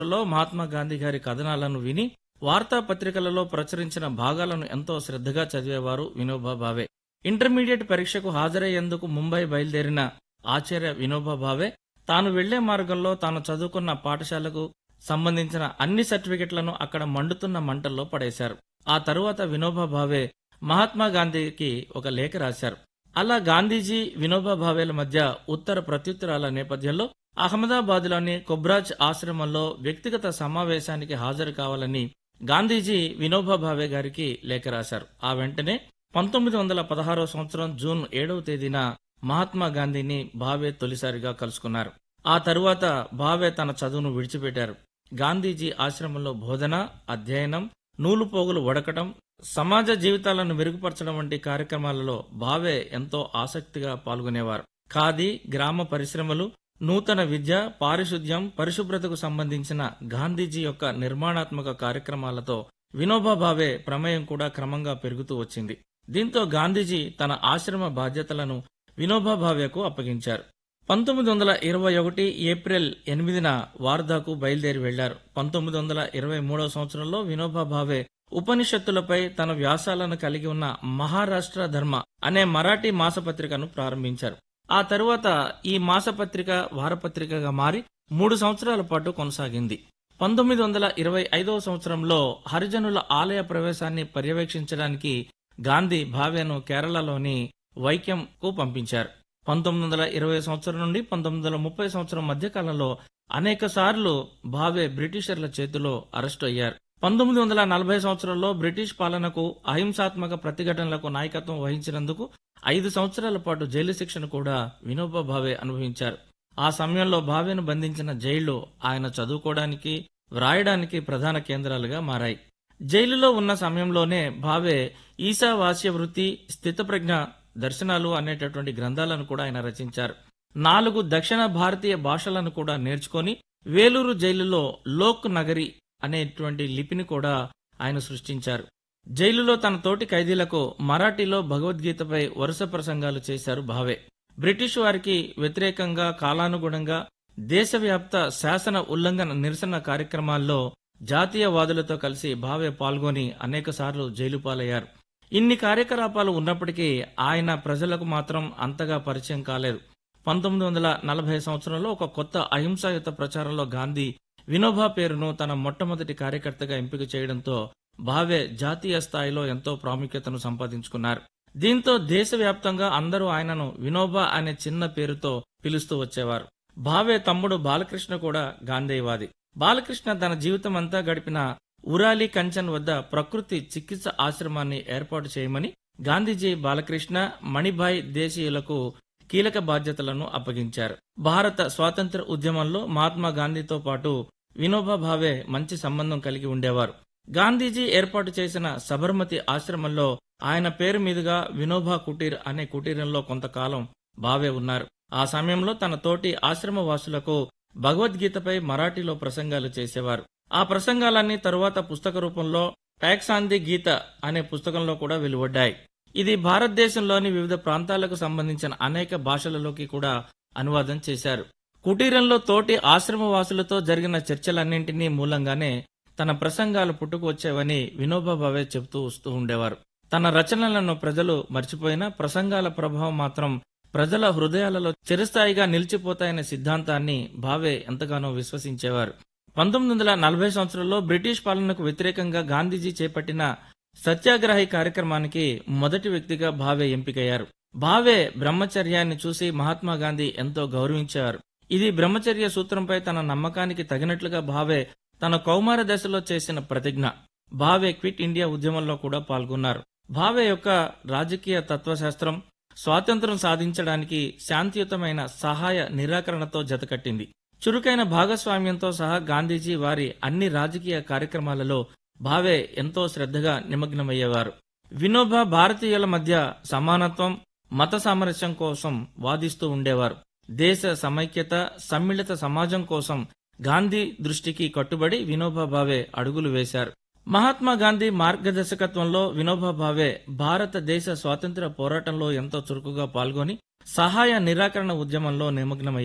లో మహాత్మా గాంధీ గారి కథనాలను విని వార్తాపత్రికలలో ప్రచురించిన భాగాలను ఎంతో శ్రద్ధగా చదివేవారు వినోబా భావే ఇంటర్మీడియట్ పరీక్షకు హాజరయ్యేందుకు ముంబై బయలుదేరిన ఆచార్య వినోబా భావే తాను వెళ్లే మార్గంలో తాను చదువుకున్న పాఠశాలకు సంబంధించిన అన్ని సర్టిఫికెట్లను అక్కడ మండుతున్న మంటల్లో పడేశారు ఆ తరువాత వినోబా భావే మహాత్మా గాంధీకి ఒక లేఖ రాశారు అలా గాంధీజీ వినోబా భావేల మధ్య ఉత్తర ప్రత్యుత్తరాల నేపథ్యంలో అహ్మదాబాద్లోని కొబ్రాజ్ ఆశ్రమంలో వ్యక్తిగత సమావేశానికి హాజరు కావాలని గాంధీజీ వినోబా భావే గారికి లేఖ రాశారు ఆ వెంటనే పంతొమ్మిది వందల పదహారో సంవత్సరం జూన్ ఏడవ తేదీన మహాత్మా గాంధీని భావే తొలిసారిగా కలుసుకున్నారు ఆ తరువాత భావే తన చదువును విడిచిపెట్టారు గాంధీజీ ఆశ్రమంలో బోధన అధ్యయనం నూలు పోగులు వడకటం సమాజ జీవితాలను మెరుగుపరచడం వంటి కార్యక్రమాలలో భావే ఎంతో ఆసక్తిగా పాల్గొనేవారు ఖాదీ గ్రామ పరిశ్రమలు నూతన విద్య పారిశుద్ధ్యం పరిశుభ్రతకు సంబంధించిన గాంధీజీ యొక్క నిర్మాణాత్మక కార్యక్రమాలతో వినోబా భావే ప్రమేయం కూడా క్రమంగా పెరుగుతూ వచ్చింది దీంతో గాంధీజీ తన ఆశ్రమ బాధ్యతలను వినోబా భావేకు అప్పగించారు పంతొమ్మిది వందల ఇరవై ఒకటి ఏప్రిల్ ఎనిమిదిన వార్ధాకు బయలుదేరి వెళ్లారు పంతొమ్మిది వందల ఇరవై మూడవ సంవత్సరంలో వినోబా భావే ఉపనిషత్తులపై తన వ్యాసాలను కలిగి ఉన్న మహారాష్ట్ర ధర్మ అనే మరాఠీ మాసపత్రికను ప్రారంభించారు ఆ తరువాత ఈ మాసపత్రిక వారపత్రికగా మారి మూడు సంవత్సరాల పాటు కొనసాగింది పంతొమ్మిది వందల ఇరవై ఐదవ సంవత్సరంలో హరిజనుల ఆలయ ప్రవేశాన్ని పర్యవేక్షించడానికి గాంధీ భావేను కేరళలోని వైక్యంకు పంపించారు పంతొమ్మిది వందల ఇరవై సంవత్సరం నుండి పంతొమ్మిది వందల ముప్పై సంవత్సరం మధ్య కాలంలో అనేక సార్లు భావే బ్రిటిషర్ల చేతిలో అరెస్టు అయ్యారు పంతొమ్మిది వందల నలభై సంవత్సరంలో బ్రిటిష్ పాలనకు అహింసాత్మక ప్రతిఘటనలకు నాయకత్వం వహించినందుకు ఐదు సంవత్సరాల పాటు జైలు శిక్షను కూడా వినోబా భావే అనుభవించారు ఆ సమయంలో భావేను బంధించిన జైళ్లు ఆయన చదువుకోవడానికి వ్రాయడానికి ప్రధాన కేంద్రాలుగా మారాయి జైలులో ఉన్న సమయంలోనే భావే ఈశావాస్య వృత్తి స్థితప్రజ్ఞ దర్శనాలు అనేటటువంటి గ్రంథాలను కూడా ఆయన రచించారు నాలుగు దక్షిణ భారతీయ భాషలను కూడా నేర్చుకొని వేలూరు జైలులో లోక్ నగరి అనేటువంటి లిపిని కూడా ఆయన సృష్టించారు జైలులో తన తోటి ఖైదీలకు మరాఠీలో భగవద్గీతపై వరుస ప్రసంగాలు చేశారు భావే బ్రిటిష్ వారికి వ్యతిరేకంగా కాలానుగుణంగా దేశవ్యాప్త శాసన ఉల్లంఘన నిరసన కార్యక్రమాల్లో జాతీయవాదులతో కలిసి భావే పాల్గొని అనేకసార్లు జైలు పాలయ్యారు ఇన్ని కార్యకలాపాలు ఉన్నప్పటికీ ఆయన ప్రజలకు మాత్రం అంతగా పరిచయం కాలేదు పంతొమ్మిది వందల నలభై సంవత్సరంలో ఒక కొత్త అహింసాయుత ప్రచారంలో గాంధీ వినోబా పేరును తన మొట్టమొదటి కార్యకర్తగా ఎంపిక చేయడంతో భావే జాతీయ స్థాయిలో ఎంతో ప్రాముఖ్యతను సంపాదించుకున్నారు దీంతో దేశవ్యాప్తంగా అందరూ ఆయనను వినోబా అనే చిన్న పేరుతో పిలుస్తూ వచ్చేవారు భావే తమ్ముడు బాలకృష్ణ కూడా గాంధేయవాది బాలకృష్ణ తన జీవితం అంతా గడిపిన ఉరాలి కంచన్ వద్ద ప్రకృతి చికిత్స ఆశ్రమాన్ని ఏర్పాటు చేయమని గాంధీజీ బాలకృష్ణ మణిభాయ్ దేశీయులకు కీలక బాధ్యతలను అప్పగించారు భారత స్వాతంత్ర ఉద్యమంలో మహాత్మా గాంధీతో పాటు వినోబా భావే మంచి సంబంధం కలిగి ఉండేవారు గాంధీజీ ఏర్పాటు చేసిన సబర్మతి ఆశ్రమంలో ఆయన పేరు మీదుగా వినోబా కుటీర్ అనే కుటీరంలో కొంతకాలం భావే ఉన్నారు ఆ సమయంలో తన తోటి ఆశ్రమవాసులకు భగవద్గీతపై మరాఠీలో ప్రసంగాలు చేసేవారు ఆ ప్రసంగాలన్నీ తరువాత పుస్తక రూపంలో టాక్సాంది గీత అనే పుస్తకంలో కూడా వెలువడ్డాయి ఇది భారతదేశంలోని వివిధ ప్రాంతాలకు సంబంధించిన అనేక భాషలలోకి కూడా అనువాదం చేశారు కుటీరంలో తోటి ఆశ్రమవాసులతో జరిగిన చర్చలన్నింటినీ మూలంగానే తన ప్రసంగాలు పుట్టుకు వచ్చేవని వినోబా భావే చెబుతూ వస్తూ ఉండేవారు తన రచనలను ప్రజలు మర్చిపోయినా ప్రసంగాల ప్రభావం మాత్రం ప్రజల హృదయాలలో చిరస్థాయిగా నిలిచిపోతాయనే సిద్ధాంతాన్ని భావే ఎంతగానో విశ్వసించేవారు పంతొమ్మిది వందల నలభై సంవత్సరంలో బ్రిటిష్ పాలనకు వ్యతిరేకంగా గాంధీజీ చేపట్టిన సత్యాగ్రహి కార్యక్రమానికి మొదటి వ్యక్తిగా భావే ఎంపికయ్యారు భావే బ్రహ్మచర్యాన్ని చూసి మహాత్మా గాంధీ ఎంతో గౌరవించారు ఇది బ్రహ్మచర్య సూత్రంపై తన నమ్మకానికి తగినట్లుగా భావే తన కౌమార దశలో చేసిన ప్రతిజ్ఞ భావే క్విట్ ఇండియా ఉద్యమంలో కూడా పాల్గొన్నారు భావే యొక్క రాజకీయ తత్వశాస్త్రం స్వాతంత్రం సాధించడానికి శాంతియుతమైన సహాయ నిరాకరణతో జతకట్టింది చురుకైన భాగస్వామ్యంతో సహా గాంధీజీ వారి అన్ని రాజకీయ కార్యక్రమాలలో భావే ఎంతో శ్రద్ధగా నిమగ్నమయ్యేవారు వినోబా భారతీయుల మధ్య సమానత్వం మత సామరస్యం కోసం వాదిస్తూ ఉండేవారు దేశ సమైక్యత సమ్మిళిత సమాజం కోసం గాంధీ దృష్టికి కట్టుబడి వినోబా భావే అడుగులు వేశారు మహాత్మా గాంధీ మార్గదర్శకత్వంలో వినోబా భావే భారతదేశ స్వాతంత్ర్య పోరాటంలో ఎంతో చురుకుగా పాల్గొని సహాయ నిరాకరణ ఉద్యమంలో నిమగ్నమయ్యారు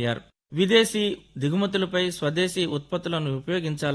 విదేశీ దిగుమతులపై స్వదేశీ ఉత్పత్తులను ఉపయోగించాలని